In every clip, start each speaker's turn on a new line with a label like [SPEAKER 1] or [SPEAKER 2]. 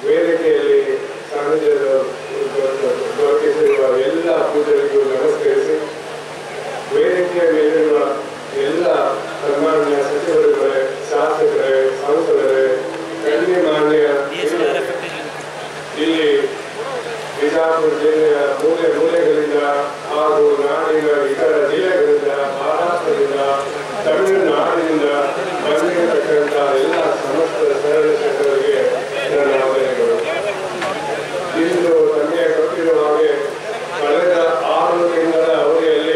[SPEAKER 1] ವೇದಿಕೆಯಲ್ಲಿ ಸಾನ್ನಿಧ್ಯದ ದೊರಕಿಸಿರುವ ಎಲ್ಲ ಪೂಜರಿಗೂ ನಮಸ್ಕರಿಸಿ ವೇದಿಕೆಯ ಮೇಲಿರುವ ಎಲ್ಲ ಸನ್ಮಾನ್ಯ ಸಚಿವರುಗಳೇ ಶಾಸಕರೇ ಸಂಸದರೇ ಗಣ್ಯಮಾನ್ಯ ಇಲ್ಲಿ ಬಿಜಾಪುರ ಜಿಲ್ಲೆಯ ಮೂಲೆ ಮೂಲೆಗಳಿಂದ ಹಾಗೂ ನಾಡಿನ ಇತರ ಜಿಲ್ಲೆಗಳಿಂದ ಮಹಾರಾಷ್ಟ್ರದಿಂದ ತಮಿಳುನಾಡಿನಿಂದ ಬಂದಿರತಕ್ಕಂಥ ಎಲ್ಲ ಸಮಸ್ತ ಸರಳ ಶರಣರಿಗೆ ನನ್ನ ವಂದನೆಗಳು ಇಂದು ತಮಗೆ ಗೊತ್ತಿರುವ ಹಾಗೆ ಕಳೆದ ಆರು ತಿಂಗಳ ಅವಧಿಯಲ್ಲಿ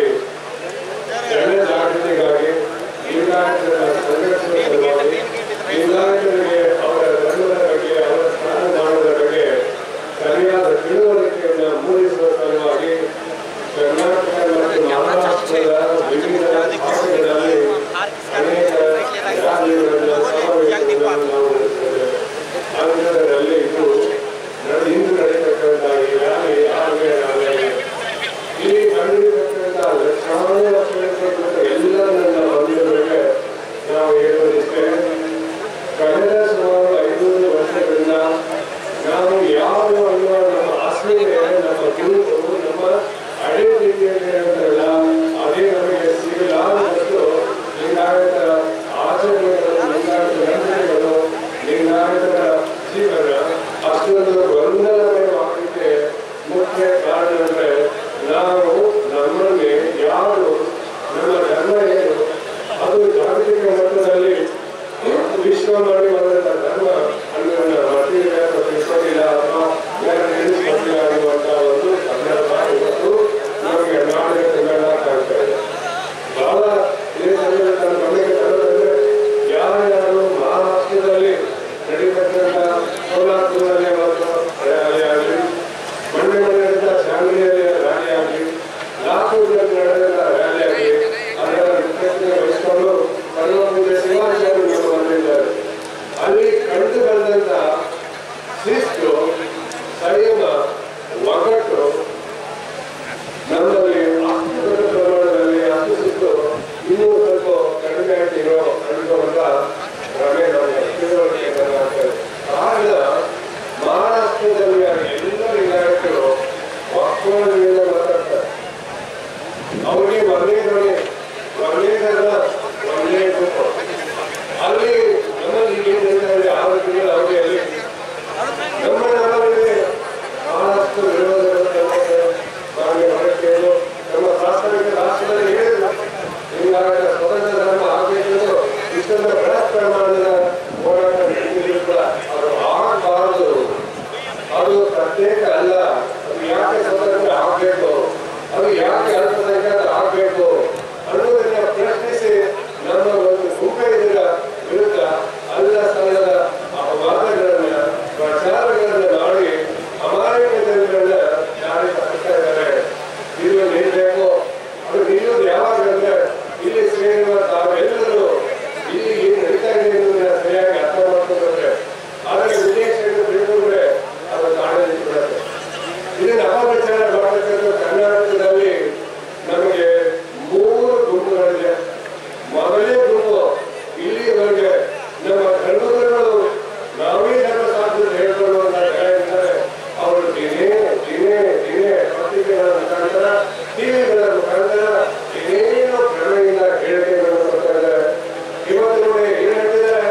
[SPEAKER 1] ಜನಜಾಗೃತಿಗಾಗಿ ಲಿಂಗಾಯತರ ಸಂಘರ್ಷದ ಸಲುವಾಗಿ ಲಿಂಗಾಯತರಿಗೆ ಅವರ ಧರ್ಮದ ಬಗ್ಗೆ ಅವರ ಸ್ಥಾನಮಾನದ ಬಗ್ಗೆ ಸರಿಯಾದ ತಿಳುವಳಿಕೆಯನ್ನು ಮೂಡಿಸುವ ಸಲುವಾಗಿ ಕರ್ನಾಟಕ ಮತ್ತು ಮಹಾರಾಷ್ಟ್ರದ ವಿವಿಧ ಭಾಷೆಗಳಲ್ಲಿ ಅನೇಕ ರ್ಯಾಲಿಗಳನ್ನು ಸಮಾವೇಶಗಳನ್ನು ನಾವು ನಡೆಸಿದ್ದೇವೆ ಅಂಥದ್ರಲ್ಲಿ ಇದು ನಡೆ- ಇಂದು ನಡೀತಕ್ಕಂಥ ಈ ರ್ಯಾಲಿ ಆರನೇ ರ್ಯಾಲಿ ಇಲ್ಲಿ ನಡೆದಿರತಕ್ಕಂಥ ಲಕ್ಷಾಂತರ ವರ್ಷಗಳಿರ್ತಕ್ಕಂಥ ಎಲ್ಲ ನನ್ನ ಬಂಧುಗಳಿಗೆ ನಾವು ಹೇಳೋದಿಷ್ಟೇ ಕಳೆದ ಸುಮಾರು ಐನೂರು ವರ್ಷಗಳಿಂದ ನಾವು ಯಾವ ಅನ್ನುವ ನಮ್ಮ ಅಸ್ಮಿತೆ ನಮ್ಮ ಗುರುತು ನಮ್ಮ ಐಡೆಂಟಿಟಿಯಲ್ಲಿ ಇರುತ್ತಲ್ಲ ಅದೇ ನಮಗೆ ಸಿಗಲಾರದಷ್ಟು ಲಿಂಗಾಯತರ ಆಚರಣೆಗಳು ಲಿಂಗಾಯತ ನಂಬಿಕೆಗಳು ಲಿಂಗಾಯತರ ಜೀವನ ಅಷ್ಟೊಂದು ಗೊಂದಲಮಯವಾಗಲಿಕ್ಕೆ ಮುಖ್ಯ ಕಾರಣ ಅಂದ್ರೆ ನಾವು ನಮ್ಮನ್ನೇ ಯಾರು ನಮ್ಮ ಧರ್ಮ ಏನು ಅದು ಜಾಗತಿಕ ಮಟ್ಟದಲ್ಲಿ ವಿಶ್ವ ಮಾಡಿ ಬಂದಂತ ಧರ್ಮ ಅನ್ನೋದನ್ನ ಮಟ್ಟಿಲ್ಲ ಅಥವಾ ತಿಳ್ಕೊಂಡಿಲ್ಲ ಅಥವಾ ಬೇರೆ ನಿಲ್ಲಿಸ್ಕೊಂಡಿಲ್ಲ ಅನ್ನುವಂತ ಒಂದು ಸಂದರ್ಭ ಇವತ್ತು ನಮಗೆ ನಾಡಿನ ಕನ್ನಡ ಕಾಣ್ತಾ ಇದೆ ಬಹಳ ಇದೇ ಸಂದರ್ಭದಲ್ಲಿ ನನ್ನ ಗಮನಕ್ಕೆ ತರೋದಂದ್ರೆ ಯಾರ್ಯಾರು ಮಹಾರಾಷ್ಟ್ರದಲ್ಲಿ ನಡೀತಕ್ಕಂಥ ಸೋಲಾಪುರದಲ್ಲಿ ಮತ್ತು ರ್ಯಾಲಿ ಆಗಲಿ ಮಂಡ್ಯ ನಡೆದ ಶಾಂಗ್ರಿಯಲ್ಲಿ ರ್ಯಾಲಿ ಆಗಲಿ ಲಾತೂರಿನಲ್ಲಿ ನಡೆದ ರ್ಯಾಲಿ ಆಗಲಿ ಅದರ ಮುಖ್ಯಸ್ಥೆ ವಹಿಸಿಕೊಂಡು ಸರ್ವಪೂಜೆ ಶಿವಾಚಾರ್ಯರು ಬಂದಿದ್ದಾರೆ ಅಲ್ಲಿ ಕಂಡು ಬಂದಂತ ಶಿಸ್ತು ಸಂಯಮ ಒಗ್ಗಟ್ಟು ನಮ್ಮಲ್ಲಿ ಅಷ್ಟು ದೊಡ್ಡ ಪ್ರಮಾಣದಲ್ಲಿ ಅಷ್ಟು ಶಿಸ್ತು ಇನ್ನೂ ಸ್ವಲ್ಪ ಕಡಿಮೆ ಆಗ್ತಿರೋ ಅನ್ನುವಂತ ಭ್ರಮೆ ನಮಗೆ ತಿಳುವಳಿಕೆ ಬಂದಾಗ್ತದೆ. ಕಾರಣ ಮಹಾರಾಷ್ಟ್ರದಲ್ಲಿ ಎಲ್ಲ ಲಿಂಗಾಯತರು ಒಕ್ಕೂಟದಿಂದ ಮಾತಾಡ್ತಾರೆ ಅವ್ರಿಗೆ ಒಂದೇ ನೋಡಿ ಒಂದೇದಲ್ಲ ಒಂದೇ ಗುಂಪು ಅಲ್ಲಿ ನಮ್ಮಲ್ಲಿ ಏನು ಹೇಳ್ತಾರೆ ಆರು ತಿಂಗಳ ಅವಧಿಯಲ್ಲಿ ನಮ್ಮ ನಮ್ಮಲ್ಲಿ ಬಹಳಷ್ಟು ವಿರೋಧಗಳು ಮಾನ್ಯ ಹೊರಟೇನು ನಮ್ಮ ಪ್ರಾಥಮಿಕ ರಾಷ್ಟ್ರದಲ್ಲಿ ಹೇಳಿದ್ರು ಹಿಂಗಾಗಿ ಸ್ವತಂತ್ರ ಧರ್ಮ ಆಗಬೇಕು ಇಷ್ಟೊಂದು ಬೃಹತ್ ಪ್ರಮಾಣದ ಹೋರಾಟ ನಡೆದಿದ್ರು ಕೂಡ ಅದು ಆಗಬಾರದು ಅದು ಪ್ರತ್ಯೇಕ ಅಲ್ಲ ಅದು ಯಾಕೆ ಸ್ವತಂತ್ರ ಆಗಬೇಕು ಅದು ಯಾಕೆ ಅಲ್ಪಸಂಖ್ಯಾತ ಆಗಬೇಕು ಅನ್ನೋದನ್ನ ಪ್ರಶ್ನಿಸಿ ನಮ್ಮ ಒಂದು ಗುಂಪಿನ ವಿರುದ್ಧ ಅಲ್ಲ ಸಲ್ಲದ ಆ ವಾದಗಳನ್ನ ಪ್ರಚಾರಗಳನ್ನ ಮಾಡಿ ಅಮಾಯಕ ಜನಗಳನ್ನ ಜಾರಿ ತರ್ತಾ ಇದ್ದಾರೆ ಇದು ನಿಲ್ಬೇಕು ಅದು ನಿಲ್ಲೋದು ಯಾವಾಗ ಅಂದ್ರೆ ಇಲ್ಲಿ ಸೇರುವ ತಾವೆಲ್ಲರೂ ಇಲ್ಲಿ ಏನು ನಡೀತಾ ಇದೆ ಅನ್ನೋದನ್ನ ಸರಿಯಾಗಿ ಅರ್ಥ ಮಾಡ್ಕೊಂಡ್ರೆ ಅದರ ಉದ್ದೇಶವನ್ನು ತಿಳ್ಕೊಂಡ್ರೆ ಅದು ನಾಳೆ ನಿಂತ್ಬಿಡುತ್ತೆ ಇದನ್ನ ಅಪಪ್ರಚಾರ ಮಾಡತಕ್ಕಂಥ ಕರ್ನಾಟಕದಲ್ಲಿ ನಮಗೆ ಮೂರು ಗುಂಪುಗಳಿದೆ ಮೊದಲನೇ ಗುಂಪು ಇಲ್ಲಿಯವರೆಗೆ ನಮ್ಮ ಧರ್ಮಗುರುಗಳು ನಾವೇ ಧರ್ಮ ಸಾಧ್ಯ ಹೇಳ್ಕೊಳ್ಳುವಂತ ಜನ ಇದ್ದಾರೆ ಅವರು ದಿನೇ ದಿನೇ ದಿನೇ ಪತ್ರಿಕೆಗಳ ಮುಖಾಂತರ ಟಿವಿಗಳ ಮುಖಾಂತರ ಏನೇನೋ ಭ್ರಮೆಯಿಂದ ಹೇಳಿಕೆಗಳನ್ನು ಕೊಡ್ತಾ ಇದ್ದಾರೆ ಇವತ್ತು ನೋಡಿ ಏನ್ ಹೇಳ್ತಿದ್ದಾರೆ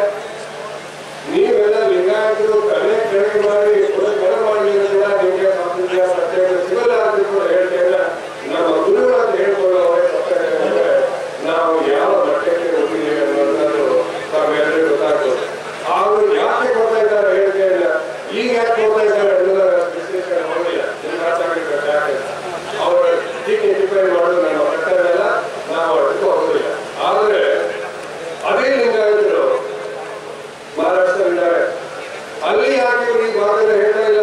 [SPEAKER 1] ನೀವೆಲ್ಲ ಲಿಂಗಾಯತರು ತಲೆ ಕೆಳಗೆ ಮಾಡಿ ಪುನಃ ಮಾಡಲಿಲ್ಲ ನಿಮಗೆ ಸ್ವಾತಂತ್ರ್ಯ ಪ್ರತ್ಯೇಕ ಸಿಗಲ್ಲ ಅಂತ ಕೂಡ ಹೇಳ್ತೇವೆ ನಮ್ಮ ಗುರುಗಳು ಅಂತ ಹೇಳ್ಕೊಳ್ಳೋರೆ ತಪ್ಪಾಗ್ತದೆ ನಾವು ಯಾವ ಮಟ್ಟಕ್ಕೆ ಹೋಗಿದ್ದೀವಿ ಅನ್ನೋದು ತಾವೆಲ್ಲರಿಗೂ ಗೊತ್ತಾಗ್ತದೆ ಅವರು ಯಾಕೆ ಕೊಡ್ತಾ ಇದ್ದಾರೆ ಹೇಳಿಕೆಯನ್ನ ಈಗ ಯಾಕೆ ಕೊಡ್ತಾ ಇದ್ದಾರೆ ಅನ್ನೋದರ ವಿಶ್ಲೇಷಣೆ ಹೋಗಿಲ್ಲ ಯಾಕೆ ಅವರ ಟೀಕೆ ಟಿಪ್ಪಣಿ ಮಾಡೋದು ನಮ್ಮ ಕರ್ತವ್ಯ ಅಲ್ಲ ನಾವು ಅದಕ್ಕೂ ಹೋಗೋದಿಲ್ಲ ಆದರೆ ಅದೇ ಲಿಂಗಾಯತರು ಮಹಾರಾಷ್ಟ್ರದಲ್ಲಿದ್ದಾರೆ ಅಲ್ಲಿ ಯಾಕೆ ಇವ್ರು ಈ ಭಾಗದಲ್ಲಿ ಹೇಳ್ತಾ ಇಲ್ಲ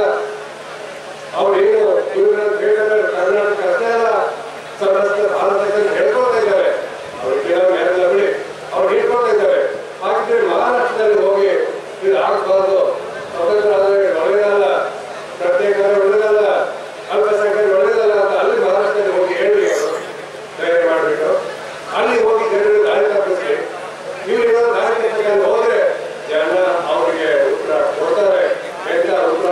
[SPEAKER 1] ಅವ್ರು ಏನು ಇವ್ರನ್ನ ಹೇಳಿದ್ರೆ ಕರ್ನಾಟಕ ಅಷ್ಟೇ ಅಲ್ಲ ಸಮಸ್ತ ಭಾರತದಲ್ಲಿ ಹೇಳ್ಕೊಳ್ತಾ ಇದ್ದಾರೆ ಅವ್ರು ಕೆಲವು ಯಾರೆಲ್ಲ ಬಿಡಿ ಅವ್ರು ಹೇಳ್ಕೊಳ್ತಾ ಇದ್ದಾರೆ ಹಾಗಿದ್ರೆ ಮಹಾರಾಷ್ಟ್ರದಲ್ಲಿ ಹೋಗಿ ಇದು ಆಗಬಾರ್ದು ಸ್ವತಂತ್ರ ಆದರೆ ಒಳ್ಳೆಯದಲ್ಲ ಪ್ರತ್ಯೇಕ ಒಳ್ಳೆಯದಲ್ಲ ಅಲ್ಪಸಂಖ್ಯಾತ ಒಳ್ಳೆಯದಲ್ಲ ಅಂತ ಅಲ್ಲಿ ಮಹಾರಾಷ್ಟ್ರದಲ್ಲಿ ಹೋಗಿ ಹೇಳಿ ಅವರು ತಯಾರಿ ಮಾಡಿಬಿಟ್ಟು ಅಲ್ಲಿ ಹೋಗಿ ಜನರು ದಾರಿ ತಪ್ಪಿಸಿ ಇವ್ರು ಇವಾಗ ದಾರಿ ತಪ್ಪಿಕೊಂಡು ಹೋದ್ರೆ ಜನ ಅವರಿಗೆ ಉತ್ತರ ಕೊಡ್ತಾರೆ ಎಂತ ಉತ್ತರ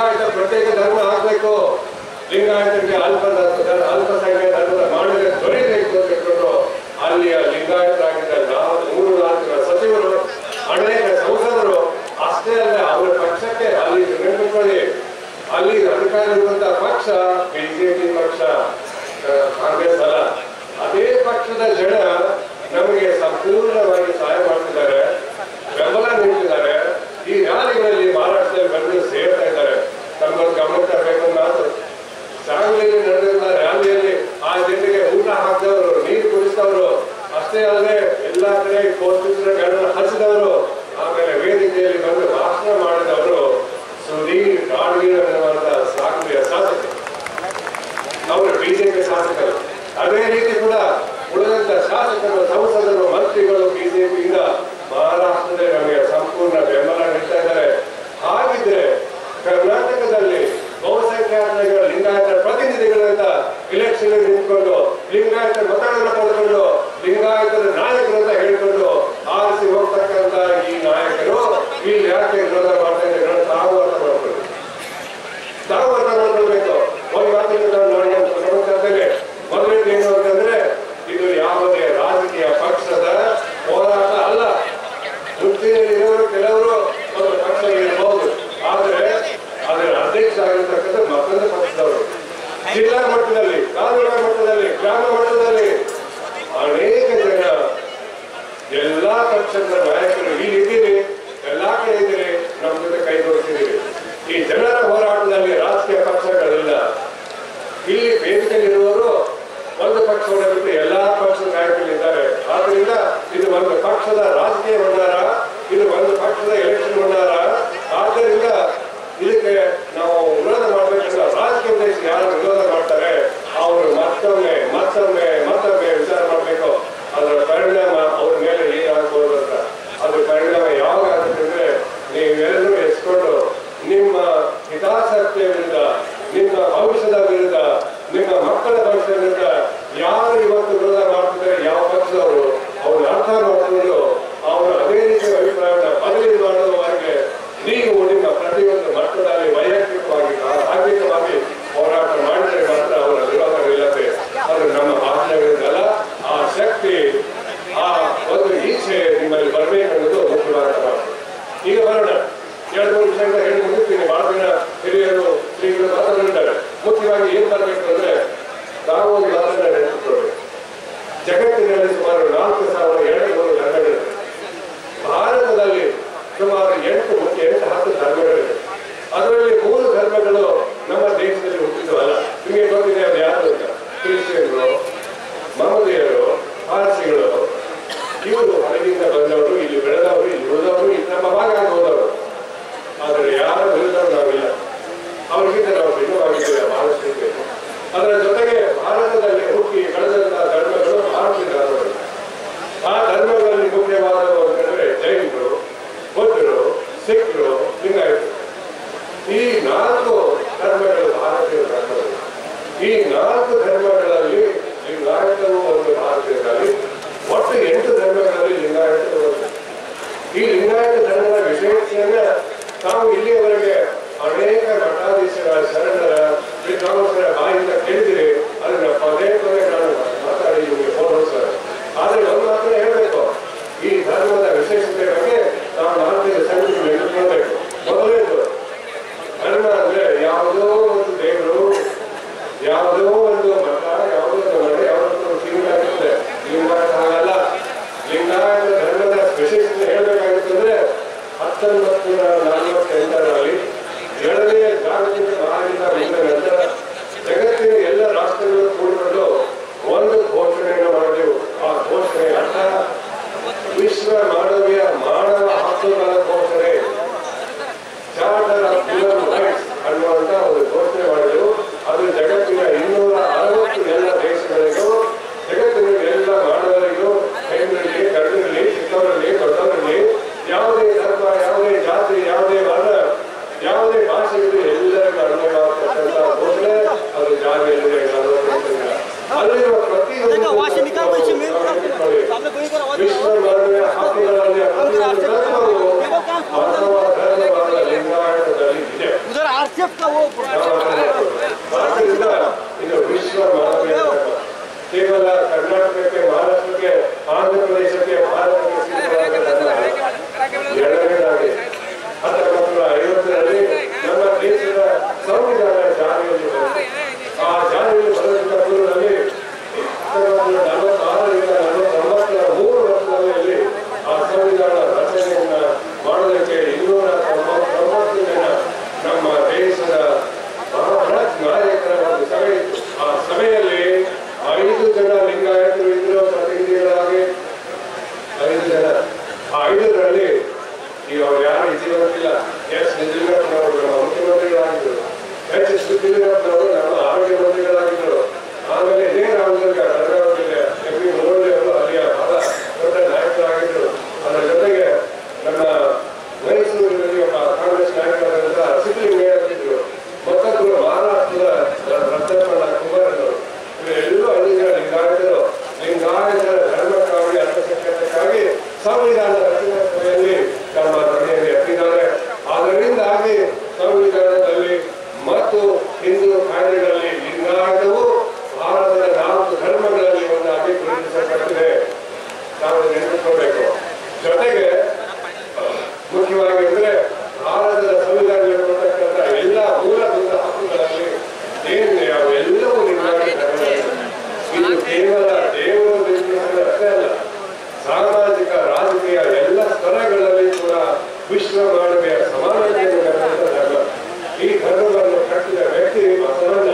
[SPEAKER 1] ಲಿಂಗಾಯತ ಪ್ರತ್ಯೇಕ ಧರ್ಮ ಆಗ್ಬೇಕು ಲಿಂಗಾಯತರಿಗೆ ಅಲ್ಪ ಧರ್ಮ- ಅಲ್ಪಸಂಖ್ಯಾತ ಧರ್ಮದ ಮಾಡಿದ್ರೆ ದೊರೆಯಬೇಕು ಅಂತ ಹೇಳ್ಕೊಂಡು ಅಲ್ಲಿಯ ಲಿಂಗಾಯತರಾಗಿದ್ದ ನಾವು ಮೂರು ನಾಲ್ಕು ಜನ ಸಚಿವರು ಅನೇಕ ಸಂಸದರು ಅಷ್ಟೇ ಅಲ್ಲ ಅವರ ಪಕ್ಷಕ್ಕೆ ಅಲ್ಲಿ ನೆನಪಿಕೊಳ್ಳಿ ಅಲ್ಲಿ ಅಧಿಕಾರ ಇರುವಂತಹ ಪಕ್ಷ ಬಿಜೆಪಿ ಪಕ್ಷ ಆ, ಕಾಂಗ್ರೆಸ್ ಅಲ್ಲ ಅದೇ ಪಕ್ಷದ ಜನ ನಮಗೆ ಸಂಪೂರ್ಣವಾಗಿ ಸಹಾಯ ಮಾಡ್ತಿದ್ದಾರೆ ಬೆಂಬಲ ನೀಡ್ತಿದ್ದಾರೆ ಈ ರ್ಯಾಲಿಗಳಲ್ಲಿ ಮಹಾರಾಷ್ಟ್ರದಲ್ಲಿ ಬಂದು ಸೇರ್ತಾ ಇದ್ದಾರೆ ತಮ್ಮನ್ನು ಗಮನ ತರಬೇಕು ಮಾತು ಸಾಂಗ್ಲಿಯಲ್ಲಿ ನಡೆದಿರುವ ರ್ಯಾಲಿಯಲ್ಲಿ ಆ ಜನರಿಗೆ ಊಟ ಹಾಕಿದವರು ನೀರು ಕುಡಿಸಿದವರು ಅಷ್ಟೇ ಅಲ್ಲದೆ ಎಲ್ಲಾ ಕಡೆ ಪೋಸ್ಟರ್ಗಳನ್ನು ಹಚ್ಚಿದವರು ಆಮೇಲೆ ವೇದಿಕೆಯಲ್ಲಿ ಬಂದು ಭಾಷಣ ಮಾಡಿದವರು ಸುಧೀರ್ ಗಾಡ್ಗೀರ್ ಅನ್ನುವಂತ ಸಾಂಗ್ಲಿಯ ಶಾಸಕರು ಅವರು ಬಿಜೆಪಿ ಶಾಸಕರು ಅದೇ ರೀತಿ ಕೂಡ ಉಳಿದಂತ ಶಾಸಕರು ಸಂಸದರು ಮಂತ್ರಿಗಳು ಬಿಜೆಪಿಯಿಂದ ಮಹಾರಾಷ್ಟ್ರದಲ್ಲಿ ನಮಗೆ ಸಂಪೂರ್ಣ ಬೆಂಬಲ ನೀಡ್ತಾ ಇದ್ದಾರೆ ಹಾಗಿದ್ರೆ ಕರ್ನಾಟಕದಲ್ಲಿ ಬಹುಸಂಖ್ಯಾತರ ಲಿಂಗಾಯತ ಪ್ರತಿನಿಧಿಗಳಿಂದ ಇಲೆಕ್ಷನ್ ನಿಂತ್ಕೊಂಡು ಲಿಂಗಾಯತ ಮತಗಳನ್ನು ಪಡೆದುಕೊಂಡು ಲಿಂಗಾಯತರ ನಾಯಕರು ಅಂತ ಹೇಳಿಕೊಂಡು ಆರಿಸಿ ಹೋಗ್ತಕ್ಕಂತ ಈ ನಾಯಕರು ಇಲ್ಲಿ ಯಾಕೆ ವಿರೋಧ ಮಾಡ್ತಾ ಇದ್ದಾರೆ ತಾವು ಅರ್ಥ ಮಾಡ್ಕೊಳ್ಳಿ ತಾವು ಅರ್ಥ ಮಾಡ್ಕೊಳ್ಬೇಕು ಒಂದು ಮಾತಿನ ನಾನು ನಾನು ಗಮನಿಸ್ತಾ ಇದ್ದೇನೆ ಮೊದಲನೇದು ಏನು ಅಂತಂದ್ರೆ ಇದು ಯಾವುದೇ ರಾಜಕೀಯ ಪಕ್ಷದ ಹೋರಾಟ ಅಲ್ಲ ವೃತ್ತಿಯಲ್ಲಿರೋರು ಕೆಲವರು ಒಂದು ಪಕ್ಷ ಇರಬಹುದು ಆದರೆ ಅದರ ಅಧ್ಯಕ್ಷ ಆಗಿರ್ತಕ್ಕಂಥ ಮತ್ತೊಂದು ಪಕ್ಷದವರು ಜಿಲ್ಲಾ ಮಟ್ಟದಲ್ಲಿ ತಾಲೂಕಾ ಮಟ್ಟದಲ್ಲಿ ಗ್ರಾಮ ಮಟ್ಟದಲ್ಲಿ ಅನೇಕ ಜನ ಎಲ್ಲಾ ಪಕ್ಷದ ನಾಯಕರು ಇಲ್ಲಿದ್ದೀರಿ ಎಲ್ಲಾ ಕಡೆ ಇದ್ದೀರಿ ನಮ್ಮ ಜೊತೆ ಕೈ ಜೋಡಿಸಿದ್ದೀರಿ ಈ ಜನರ ಹೋರಾಟದಲ್ಲಿ ರಾಜಕೀಯ ಪಕ್ಷಗಳಿಲ್ಲ ಇಲ್ಲಿ ವೇದಿಕೆಯಲ್ಲಿರುವವರು ಒಂದು ಪಕ್ಷವನ್ನು ಬಿಟ್ಟು ಎಲ್ಲಾ ಪಕ್ಷದ ನಾಯಕರಿದ್ದಾರೆ ಆದ್ರಿಂದ ಇದು ಒಂದು ಪಕ್ಷದ ರಾಜಕೀಯ ಭಂಡಾರ ಇದು ಒಂದು ಪಕ್ಷದ ಎಲೆಕ್ಷನ್ ಭಂಡಾರ ಆದ್ದರಿಂದ ಇದಕ್ಕೆ ನಾವು ವಿರೋಧ ಮಾಡಬೇಕಂದ್ರೆ ರಾಜಕೀಯ ಉದ್ದೇಶ ಯಾರು ವಿರೋಧ ಮಾಡ್ತಾರೆ ಅವರು ಮತ್ತೊಮ್ಮೆ ಮತ್ತೊಮ್ಮೆ ಮತ್ತೊಮ್ಮೆ ವಿಚಾರ ಮಾಡಬೇಕು ಅದರ ಪರಿಣಾಮ ಅವ್ರ ಮೇಲೆ ಏನಾಗ್ಬೋದು ಅಂತ ಅದ್ರ ಪರಿಣಾಮ ಯಾವಾಗ ಆಗುತ್ತೆ ಅಂದ್ರೆ ನೀವೆಲ್ಲರೂ ಎಸ್ಕೊಂಡು ನಿಮ್ಮ ಹಿತಾಸಕ್ತಿಯ ವಿರುದ್ಧ ನಿಮ್ಮ ಭವಿಷ್ಯದ ವಿರುದ್ಧ ನಿಮ್ಮ ಮಕ್ಕಳ ಭವಿಷ್ಯದ ವಿರುದ್ಧ ಯಾರು ಇವತ್ತು ವಿರೋಧ ಮಾಡ್ತಿದ್ದಾರೆ ಯಾವ ಪಕ್ಷದವರು ಅವ್ರನ್ನ ಅರ್ಥ ಮಾಡಿಕೊಂಡು ಅವರು ಅದೇ ರೀತಿಯ ಅಭಿಪ್ರಾಯವನ್ನು ಬದಲಿ ಮಾಡುವವರೆಗೆ ನೀವು ನಿಮ್ಮ ಪ್ರತಿಯೊಂದು ಮಟ್ಟದಲ್ಲಿ ವೈಯಕ್ತಿಕವಾಗಿ ಆರ್ಥಿಕವಾಗಿ ಹೋರಾಟ ಮಾಡಿದರೆ ಮಾತ್ರ ಅವರ ವಿರೋಧ ನಿಲ್ಲತ್ತೆ ಅದು ನಮ್ಮ ಭಾಷಣಗಳಿಂದಲ್ಲ ಆ ಶಕ್ತಿ ಆ ಒಂದು ಈಚೆ ನಿಮ್ಮಲ್ಲಿ ಬರಬೇಕನ್ನೋದು ಮುಖ್ಯವಾದ ಮಾತು ಈಗ ಬರೋಣ ಎರಡು ಮೂರು ವಿಷಯಗಳ ಹೇಳಿ ಮುಗಿಸ್ತೀನಿ ಬಹಳ ದಿನ ಹಿರಿಯರು ಶ್ರೀಗಳು ಮಾತನಾಡಿದ್ದಾರೆ ಮುಖ್ಯವಾಗಿ ಏನ್ ಬರಬೇಕು ಅಂದ್ರೆ ನಾವು ಒಂದು ಮಾತನ್ನ ನೆನಪಿಕೊಳ್ಳಬೇಕು ಜಗತ್ತಿನಲ್ಲಿ ಸುಮಾರು ನಾಲ್ಕು ಸಾವಿರ ಎರಡು ನೂರು ಧರ್ಮಗಳಿವೆ ಭಾರತದಲ್ಲಿ ಸುಮಾರು ಎಂಟು ಮುಖ್ಯ ಎಂಟು ಹತ್ತು ಧರ್ಮಗಳಿವೆ ಅದರಲ್ಲಿ ಮೂರು ಧರ್ಮಗಳು ನಮ್ಮ ದೇಶದಲ್ಲಿ ಹುಟ್ಟಿದವಲ್ಲ ನಿಮಗೆ ಗೊತ್ತಿದೆ ಅದು ಯಾರು ಅಂತ ಕ್ರಿಶ್ಚಿಯನ್ರು ಮಹಮ್ಮದಿಯರು ಪಾರ್ಸಿಗಳು ಇವರು ಹೊರಗಿಂದ ಬಂದವರು ಇಲ್ಲಿ ಬೆಳೆದವರು ಇಲ್ಲಿ ಉಳಿದವರು ಇಲ್ಲಿ ನಮ್ಮ ಭಾಗ ಆಗಿ ಹೋದವರು ಆದರೆ ಯಾರ ವಿರುದ್ಧವೂ ನಾವಿಲ್ಲ ಅವರಿಗಿಂತ ನಾವು ಭಿನ್ನವಾಗಿದ್ದೇವೆ ಬಹಳಷ್ಟು ಇದೆ. ಅದರ ಜೊತೆಗೆ ಭಾರತದಲ್ಲಿ ಹುಟ್ಟಿ ಬೆಳೆದಂತಹ ಧರ್ಮಗಳು ಭಾರತೀಯ ಧರ್ಮಗಳು ಆ ಧರ್ಮಗಳಲ್ಲಿ ಮುಖ್ಯವಾದವು ಅಂತಂದ್ರೆ ಜೈನರು ಬೌದ್ಧರು ಸಿಖ್ರು ಲಿಂಗಾಯತರು ಈ ನಾಲ್ಕು ಧರ್ಮಗಳು ಭಾರತೀಯ ಧರ್ಮಗಳು ಈ ನಾಲ್ಕು ಧರ್ಮಗಳಲ್ಲಿ ಲಿಂಗಾಯತವು ಒಂದು ಭಾರತೀಯರಲ್ಲಿ ಒಟ್ಟು ಎಂಟು ಧರ್ಮಗಳಲ್ಲಿ ಲಿಂಗಾಯತರು ಒಂದು ಈ ಲಿಂಗಾಯತ ಧರ್ಮದ ವಿಶೇಷತೆಯನ್ನ ತಾವು ಇಲ್ಲಿಯವರೆಗೆ ಅನೇಕ ಮಠಾಧೀಶರ ಶರಣರ ವಿದ್ವಾಂಸರ ಬಾಯಿಂದ ಕೇಳಿದಿರಿ ಅದನ್ನ ಪದೇ ಪದೇ ನಾನು ಮಾತಾಡಿ ನಿಮಗೆ ಬೋಧಿಸ್ತಾರೆ ಆದ್ರೆ ಒಂದು ಮಾತ್ರ ಹೇಳಬೇಕು ಈ ಧರ್ಮದ ವಿಶೇಷತೆ ಬಗ್ಗೆ ನಾವು ನಾಲ್ಕೈದು ಸಂಗತಿ ನೆನಪಿಕೊಳ್ಳಬೇಕು ಮೊದಲನೇದು ಧರ್ಮ ಅಂದ್ರೆ ಯಾವುದೋ ಒಂದು ದೇವರು ಯಾವುದೋ ಒಂದು ಮಠ ಯಾವುದೋ ಒಂದು ಮಠ ಯಾವುದೋ ಒಂದು ಲಿಂಗಾಯತ ಲಿಂಗಾಯತ ಹಾಗಲ್ಲ ಲಿಂಗಾಯತ ಧರ್ಮದ ವಿಶೇಷತೆ ಹೇಳಬೇಕಾಗಿತ್ತಂದ್ರೆ ಹತ್ತೊಂಬತ್ತು ನೂರ ನಲವತ್ತೆಂಟರಲ್ಲಿ ಏಳನೇ ಜಾಗತಿಕ ಮಹಾಯುದ್ಧ ಮುಗಿದ ನಂತರ ಜಗತ್ತಿನ ಎಲ್ಲ ರಾಷ್ಟ್ರಗಳು ಕೂಡಿಕೊಂಡು ಒಂದು ಘೋಷಣೆಯನ್ನು ಮಾಡಿದೆವು ಆ ಘೋಷಣೆ ಅರ್ಥ ವಿಶ್ವ ಮಾನವೀಯ ಮಾನವ ಹಕ್ಕುಗಳ ಘೋಷಣೆ ಚಾರ್ಟರ್ ಆಫ್ ಹ್ಯೂಮನ್ ರೈಟ್ಸ್ ಅನ್ನುವಂತ ಒಂದು ಘೋಷಣೆ ಮಾಡಿದೆವು ಅದು ಜಗತ್ತಿನ ಇನ್ನೂರ ಅರವತ್ತು ಎಲ್ಲ ದೇಶಗಳಿಗೂ ಜಗತ್ತಿನ ಎಲ್ಲ ಮಾನವರಿಗೂ ಹೆಣ್ಣಿರಲಿ ಗಂಡಿರಲಿ ಚಿಕ್ಕವರಲ್ಲಿ ದೊಡ್ಡವರಲ್ಲಿ ಯಾವುದೇ ಧರ್ಮ ಯಾವುದೇ ಜಾತಿ ಯಾವುದೇ ವರ್ಣ ಯಾವುದೇ ಭಾಷೆ ಇರಲಿ ಎಲ್ಲರಿಗೂ ಅನ್ವಯವಾಗತಕ್ಕಂಥ ಘೋಷಣೆ ಅದು ಜಾರಿಯಲ್ಲಿದೆ ನಲವತ್ತೆಂಟರಿಂದ ಅಲ್ಲಿರುವ ಪ್ರತಿಯೊಂದು
[SPEAKER 2] देखो, वहाँ से निकाल दो, इसे मेरे को
[SPEAKER 1] ನಾವು
[SPEAKER 2] कर दो।
[SPEAKER 1] ನೆನಪಿಟ್ಕೊಳ್ಳಿ.
[SPEAKER 2] आपने कोई करा
[SPEAKER 1] ವಿಶ್ವ ಮಾನವೀಯ ಹಕ್ಕುಗಳಲ್ಲಿ ಸಂವಿಧಾನ ರಚನಾ ಸಭೆಯಲ್ಲಿ ತಮ್ಮ ಧ್ವನಿಯನ್ನು ಎತ್ತಿದ್ದಾರೆ ಅದರಿಂದಾಗಿ ಸಂವಿಧಾನದಲ್ಲಿ ಮತ್ತು ಹಿಂದೂ ಕಾಯ್ದೆಗಳಲ್ಲಿ ಲಿಂಗಾಯತವು ಭಾರತದ ನಾಲ್ಕು ಧರ್ಮಗಳಲ್ಲಿ ಒಂದಾಗಿ ಗುರುತಿಸಲ್ಪಟ್ಟಿದೆ ನಾವು ನೆನಪಿಟ್ಕೊಳ್ಬೇಕು ಜೊತೆಗೆ ಮುಖ್ಯವಾಗಿ ಅಂದ್ರೆ ಭಾರತದ ಸಂವಿಧಾನದಲ್ಲಿರತಕ್ಕಂಥ ಎಲ್ಲ ಮೂಲಭೂತ ಹಕ್ಕುಗಳಲ್ಲಿ ಏನಿದೆ ಅವೆಲ್ಲವೂ ಲಿಂಗಾಯತ ಧರ್ಮದಲ್ಲಿ. ಇದು ಕೇವಲ ದೇವರು ನಿರ್ಮಿಸಿದ ಅಷ್ಟೇ ಅಲ್ಲ ಸಾಮಾಜಿಕ ರಾಜಕೀಯ ಎಲ್ಲ ಸ್ತರಗಳಲ್ಲಿ ಕೂಡ ವಿಶ್ವ ಮಾನವೀಯ ಸಮಾನತೆಯನ್ನು ಕರೆದಂತ ಧರ್ಮ ಈ ಧರ್ಮವನ್ನು ಕಟ್ಟಿದ ವ್ಯಕ್ತಿ ಬಸವಣ್ಣ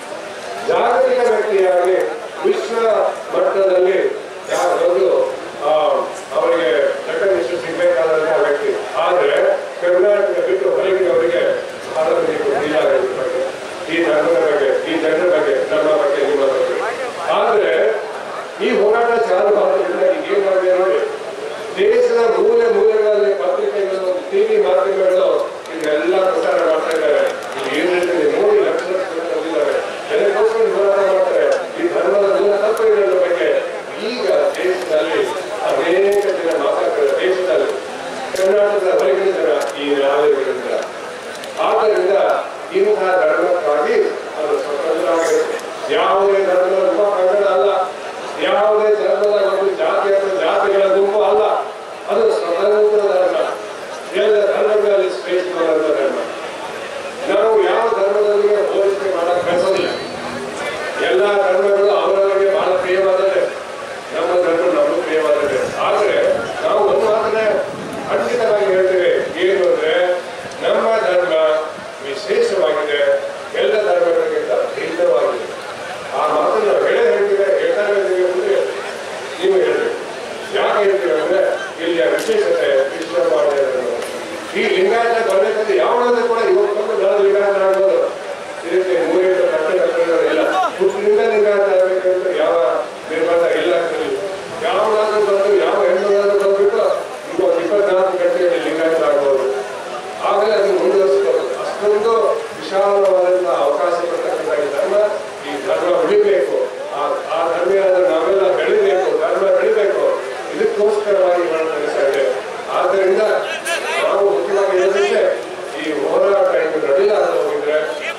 [SPEAKER 1] ಜಾಗತಿಕ ವ್ಯಕ್ತಿಯಾಗಿ ವಿಶ್ವ ಮಟ್ಟದಲ್ಲಿ ಯಾವುದು ಆ, ಅವರಿಗೆ ರೆಕಗ್ನಿಷನ್ ಸಿಗಬೇಕಾದಂತಹ ವ್ಯಕ್ತಿ ಆದ್ರೆ ಕರ್ನಾಟಕ ಬಿಟ್ಟು ಹೊರಗೆ ಅವರಿಗೆ ಬಹಳ ಮಂದಿ ಗೊತ್ತಿಲ್ಲ ಇದ್ರ ಬಗ್ಗೆ ಈ ಧರ್ಮದ ಬಗ್ಗೆ ಈ ಜನರ ಬಗ್ಗೆ ನಮ್ಮ ಬಗ್ಗೆ ನಿಮ್ಮ ಬಗ್ಗೆ ಆದ್ರೆ ಈ ಹೋರಾಟ ಚಾಲು ಆದ್ರಿಂದ ಈಗ ಏನಾಗಿದೆ ನೋಡಿ ದೇಶದ ಮೂಲೆ ಮೂಲೆಗಳಲ್ಲಿ ಪತ್ರಿಕೆಗಳು ಟಿವಿ ಮಾಧ್ಯಮಗಳು ಇದೆಲ್ಲ ಪ್ರಚಾರ ಮಾಡ್ತಾ ಇದ್ದಾರೆ ಈಗ ಏನ್ ಹೇಳ್ತೀನಿ ನೋಡಿ ಲಕ್ಷ ಲಕ್ಷ ಜನ ಬಂದಿದ್ದಾರೆ ಜನಕ್ಕೋಸ್ಕರ ಹೋರಾಟ ಮಾಡ್ತಾರೆ ಈ ಧರ್ಮದ ಮೂಲ ತತ್ವಗಳ ಬಗ್ಗೆ ಈಗ ದೇಶದಲ್ಲಿ ಅನೇಕ ಜನ ಮಾತಾಡ್ತಾರೆ ದೇಶದಲ್ಲಿ ಕರ್ನಾಟಕದ ಹೊರಗಿನ ಜನ ಈ ನಾವೇಗಳಿಂದ ಆದ್ದರಿಂದ ಇಂತಹ ಧರ್ಮಕ್ಕಾಗಿ ಅದು ಸ್ವತಂತ್ರವಾಗಬೇಕು ಯಾವುದೇ ಧರ್ಮದ ಉಪ ಪಂಗಡ ಅಲ್ಲ ಯಾವುದೇ ಧರ್ಮದ ಒಂದು ಜಾತಿ ಅಥವಾ ಜಾತಿಗಳ ಗುಂಪು ಅಲ್ಲ ಅದು ಸ್ವತಂತ್ರ ಧರ್ಮ ಎಲ್ಲ ಧರ್ಮಗಳಲ್ಲಿ ಶ್ರೇಷ್ಠವಾದಂಥ ಧರ್ಮ ನಾವು ಯಾವ ಧರ್ಮದೊಂದಿಗೆ ಹೋಲಿಕೆ ಮಾಡಕ್ ಬಯಸೋದಿಲ್ಲ ಎಲ್ಲ ಧರ್ಮಗಳು ಅವರವರಿಗೆ ಬಹಳ ಪ್ರಿಯವಾದದ್ದೇ ನಮ್ಮ ಧರ್ಮ ನಮಗೂ ಪ್ರಿಯವಾದದ್ದೇ ಆದ್ರೆ ನಾವು ಒಂದು ಮಾತನ್ನ ಖಂಡಿತವಾಗಿ ಹೇಳ್ತೇವೆ ಏನು ಅಂದ್ರೆ ನಮ್ಮ ಧರ್ಮ ವಿಶೇಷವಾಗಿದೆ ಎಲ್ಲ ಧರ್ಮಗಳಿಗಿಂತ ಭಿನ್ನವಾಗಿದೆ ಆ ಮಾತನ್ನು ನಾವು ಹೇಳೇ ಹೇಳ್ತೀವಿ ಹೇಳ್ತಾ ಇದ್ದೀವಿ ಅಂದ್ರೆ ನೀವು ಹೇಳ್ಬೇಕು ಯಾಕೆ ಹೇಳ್ತೀವಿ ಅಂದ್ರೆ ಇಲ್ಲಿಯ ವಿಶೇಷತೆ ವಿಶ್ವ ಮಾಡಿದೆ ಈ ಲಿಂಗಾಯತ ಬರ್ಬೇಕಂದ್ರೆ ಯಾವನಾದ್ರೂ ಕೂಡ ಇವತ್ತು ಬಂದು ನಾನು ಲಿಂಗಾಯತ ಆಗ್ಬೋದು ಇದಕ್ಕೆ ಮೂರೈದು ಕಟ್ಟೆ ಕಟ್ಟಡ ಇಲ್ಲ ಹುಟ್ಟಿನಿಂದ ಲಿಂಗಾಯತ ಆಗ್ಬೇಕಂತ ಯಾವ ನಿರ್ಬಂಧ ಇಲ್ಲ ಅಂತೀವಿ. ಯಾವನಾದ್ರೂ ಬಂದು ಯಾವ ಹೆಣ್ಣಾದ್ರೂ ಬಂದ್ಬಿಟ್ಟು ಈಗ ಒಂದು ಇಪ್ಪತ್ನಾಲ್ಕು ಗಂಟೆಯಲ್ಲಿ ಲಿಂಗಾಯತ ಆಗ್ಬೋದು ಆಮೇಲೆ ಅದನ್ನು ಮುಂದುವರಿಸ್ಬೋದು ಅಷ್ಟೊಂದು ವಿಶಾಲವಾದಂತಹ ಅವಕಾಶ ಕೊಡ್ತಕ್ಕಂಥ ಈ ಧರ್ಮ ಈ ಧರ್ಮ ಉಳಿಬೇಕು ಆ ಆ ಧರ್ಮೀಯರಾದ ನಾವೆಲ್ಲ ಬೆಳಿಬೇಕು ಧರ್ಮ ಬೆಳಿಬೇಕು ಇದಕ್ಕೋಸ್ಕರವಾಗಿ ನಾನು ತಿಳಿಸ್ತಾ ಇದ್ದೆ ಆದ್ದರಿಂದ ನಾವು ಮುಖ್ಯವಾಗಿ ಏನಂದ್ರೆ ಈ ಹೋರಾಟ ಇದು ನಡೀಲಾದ ಹೋಗಿದ್ರೆ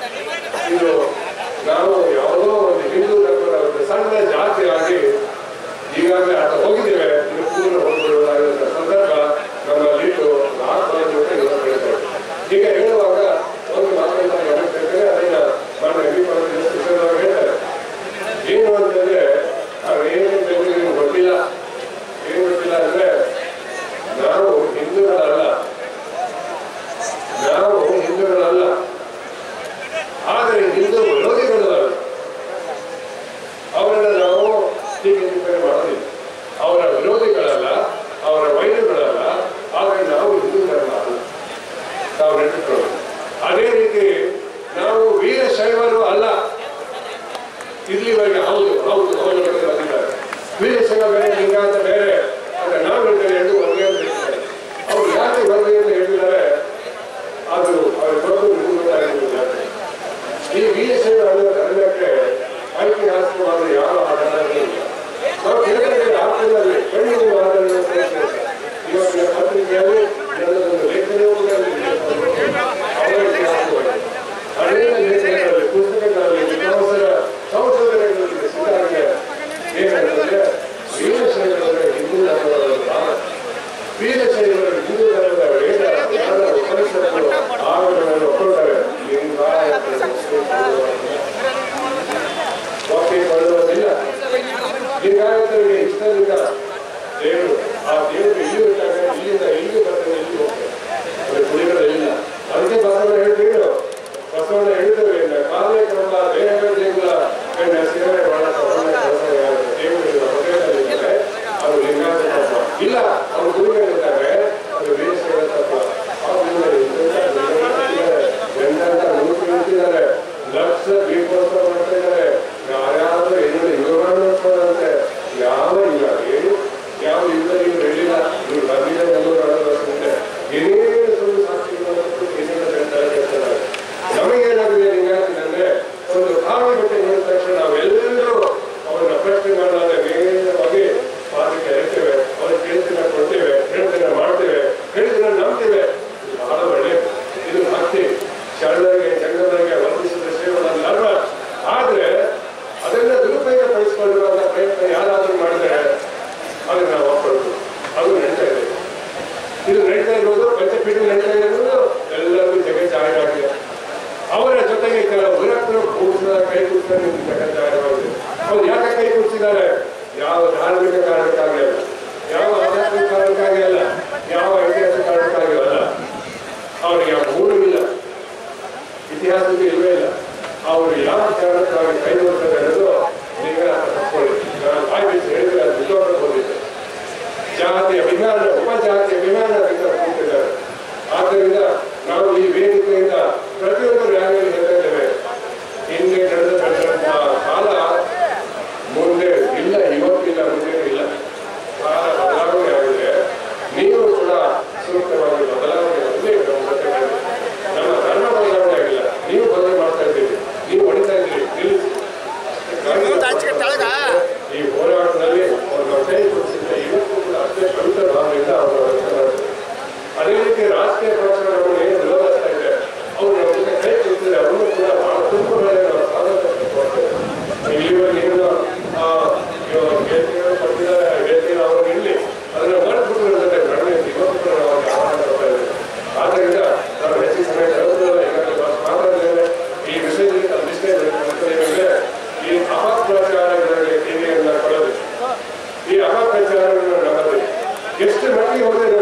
[SPEAKER 1] ಇದು ನಾವು ಯಾವುದೋ ಒಂದು ಹಿಂದೂ ಧರ್ಮದ ಒಂದು ಸಣ್ಣ ಜಾತಿಯಾಗಿ ಈಗಾಗಲೇ ಅದು ಹೋಗಿದ್ದೇವೆ ಇದು ಪೂರ್ಣ ಹೋಗಿರುವುದಾಗಿರುವ ಸಂದರ್ಭ ನಮ್ಮಲ್ಲಿಟ್ಟು ನಾಲ್ಕು ಜೊತೆ ಇವತ್ತು ಹೇಳ್ತೇವೆ ಈಗ ಹೇಳುವಾಗ ಒಂದು ಮಾತನ್ನ ಗಮನಿಸಿದ್ರೆ ಅದನ್ನ ಮಾನ್ಯ ವಿಪರೀತ ಶಿಕ್ಷಣದವರು ಹೇಳ್ತಾರೆ ಏನು ಅಂತಂದ್ರೆ ಅವೇನು ನಿಮ್ಗೆ ಗೊತ್ತಿಲ್ಲ ಏನು ಗೊತ್ತಿಲ್ಲ ಅಂದ್ರೆ ನಾವು ಹಿಂದೂಗಳಲ್ಲ ನಾವು ಹಿಂದೂಗಳಲ್ಲ ಆದರೆ ಹಿಂದೂ ವಿರೋಧಿಗಳು ಅಲ್ಲ ಅವರನ್ನ ನಾವು ಟೀಕೆ ಟಿಪ್ಪಣಿ ಮಾಡೋದಿಲ್ಲ ಅವರ ವಿರೋಧಿಗಳಲ್ಲ ಅವರ ವೈದ್ಯಗಳಲ್ಲ ಆದರೆ ನಾವು ಹಿಂದೂ ಧರ್ಮ ಅಲ್ಲ ನಾವು ನೆನಪಿಟ್ಕೊಳ್ಳೋದು ಅದೇ ರೀತಿ ನಾವು ವೀರಶೈವರು ಅಲ್ಲ ಇಲ್ಲಿವರೆಗೆ ಹೌದು ಹೌದು ಹೌದು ಅಂತ ಬಂದಿದ್ದಾರೆ ವೀರಶೈವ ಬೇರೆ ಲಿಂಗಾಯತ ಬೇರೆ ಅಂದ್ರೆ ನಾವು ಹೇಳ್ತೇವೆ ಎರಡು ಒಂದೇ ಅಂತ ಹೇಳ್ತಾರೆ ಅವ್ರು ಯಾಕೆ ಒಂದೇ ಅಂತ ಹೇಳಿದ್ದಾರೆ ಅದು ಅವ್ರ ಗೊತ್ತು ನಿಮ್ಗೆ ಗೊತ್ತಾಗಿರುವುದು ಯಾಕೆ ಈ ವೀರಶೈವ ಅನ್ನುವ ಧರ್ಮಕ್ಕೆ ಐತಿಹಾಸಿಕವಾದ ಯಾವ ಆಧಾರವೂ ಇಲ್ಲ ನಾವು ಕೆಲವರಿಗೆ ಆರ್ಥದಲ್ಲಿ ಕಣ್ಣಿನ ಆಧಾರವನ್ನು ತೋರಿಸಿದ್ದಾರೆ ಇವತ್ತಿನ ಪತ್ರಿಕೆಯಲ್ಲಿ ನನ್ನದೊಂದು ಲೇಖನವೂ ಕೂಡ ಇದೆ. ಅವರ ಇತಿಹಾಸವಾಗಿ. ಅನೇಕ ಲೇಖನಗಳಲ್ಲಿ ಪುಸ್ತಕಗಳಲ್ಲಿ ವಿದ್ವಾಂಸರ ಸಂಶೋಧನೆಗಳಲ್ಲಿ ಸಿದ್ಧಾಗಿದೆ ಏನಂತಂದ್ರೆ ವೀರಶೈವರ ಹಿಂದೂ ಧರ್ಮದ ಒಂದು ಭಾಗ ವೀರಶೈವರ ಹಿಂದೂ ಧರ್ಮದ ವೇದ ಜ್ಞಾನ ಉಪನಿಷತ್ತು ಆವರಣವನ್ನು ಒಪ್ಪಿಕೊಳ್ತಾರೆ ಲಿಂಗಾಯತ ಒಪ್ಪಿಕೊಳ್ಳುವುದಿಲ್ಲ ಲಿಂಗಾಯತರಿಗೆ ಇಷ್ಟದಿಂದ ದೇವರು ಆ ದೇವರು ಇಲ್ಲಿ ಇಟ್ಟಾಗ ಇಲ್ಲಿಂದ ಇಲ್ಲಿಗೆ ಬರ್ತಾರೆ ಇಲ್ಲಿ ಹೋಗ್ತಾರೆ ಅದು ಗುಡಿಗಳು ಇಲ್ಲ ಅದಕ್ಕೆ ಬಸವಣ್ಣ ಹೇಳ್ತೀವಿ ನಾವು. ಬಸವಣ್ಣ ಹೇಳಿದ್ರು ಇಲ್ಲ ಕಾಲೇ ಕ್ರಮ ದೇಹಗಳ ದೇಗುಲ ಕಣ್ಣ ಸೇವೆ ಮಾಡಕ ಒಳ್ಳೆ ಕೆಲಸ ಯಾರು ದೇವರುಗಳು ಹೃದಯದಲ್ಲಿದ್ದಾರೆ ಅದು ಲಿಂಗಾಯತ ಧರ್ಮ ಇಲ್ಲ ಅವ್ರು ಗುರುಗಳಿದ್ದಾರೆ ನೋಡಿದ್ರೆ